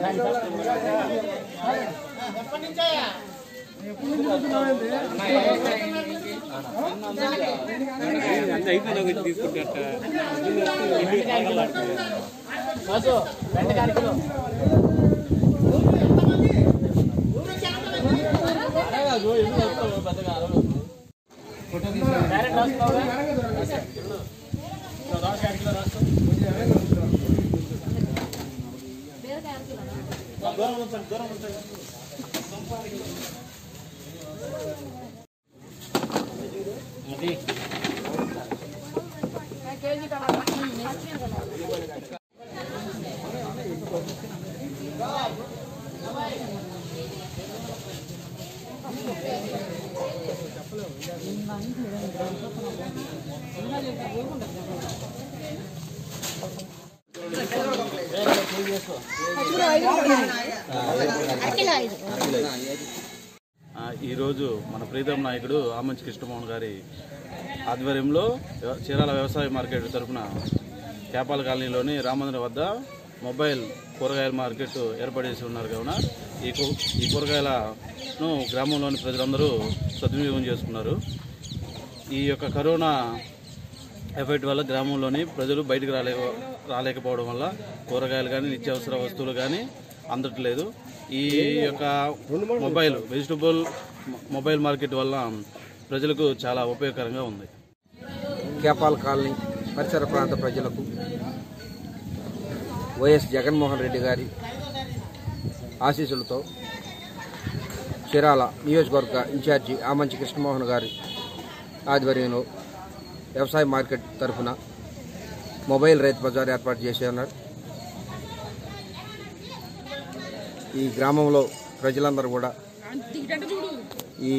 ఆ, ఈరోజు మన ప్రీతం నాయకుడు ఆమంచి కృష్ణమోహన్ గారి ఆధ్వర్యంలో వ్య- చీరాల వ్యవసాయ మార్కెట్ తరఫున కేపాల కాలనీలోని రామందిరం వద్ద మొబైల్ కూరగాయల మార్కెట్ ఏర్పాటు చేసి ఉన్నారు కావున ఈ కూ- ఈ కూరగాయలను గ్రామంలోని ప్రజలందరూ సద్వినియోగం చేసుకున్నారు ఈ యొక్క కరోనా ఎఫెక్ట్ వల్ల గ్రామంలోని ప్రజలు బయటకు రాలే రాలేకపోవడం వల్ల కూరగాయలు కానీ నిత్యావసర వస్తువులు కానీ అందట్లేదు ఈ యొక్క మొబైల్ వెజిటబుల్ మొబైల్ మార్కెట్ వల్ల ప్రజలకు చాలా ఉపయోగకరంగా ఉంది కేపాల్ కాలనీ పరిసర ప్రాంత ప్రజలకు వైఎస్ జగన్మోహన్ రెడ్డి గారి ఆశీస్సులతో చీరాల నియోజకవర్గ ఇన్ఛార్జి ఆమంచి కృష్ణమోహన్ గారి ఆధ్వర్యంలో వ్యవసాయ మార్కెట్ తరఫున మొబైల్ రైతు బజార్ ఏర్పాటు చేసి ఉన్నారు ఈ గ్రామంలో ప్రజలందరూ కూడా ఈ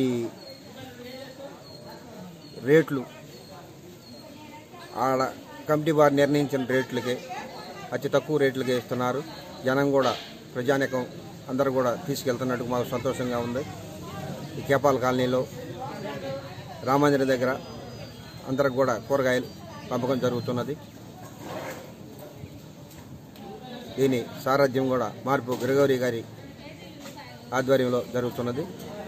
రేట్లు ఆడ కమిటీ వారు నిర్ణయించిన రేట్లకే అతి తక్కువ రేట్లకే ఇస్తున్నారు జనం కూడా ప్రజానికం అందరూ కూడా తీసుకెళ్తున్నట్టు మాకు సంతోషంగా ఉంది ఈ కేపాల కాలనీలో రామాంజన దగ్గర అందరికి కూడా కూరగాయలు పంపకం జరుగుతున్నది దీని సారథ్యం కూడా మార్పు గ్రిగోరి గారి ఆధ్వర్యంలో జరుగుతున్నది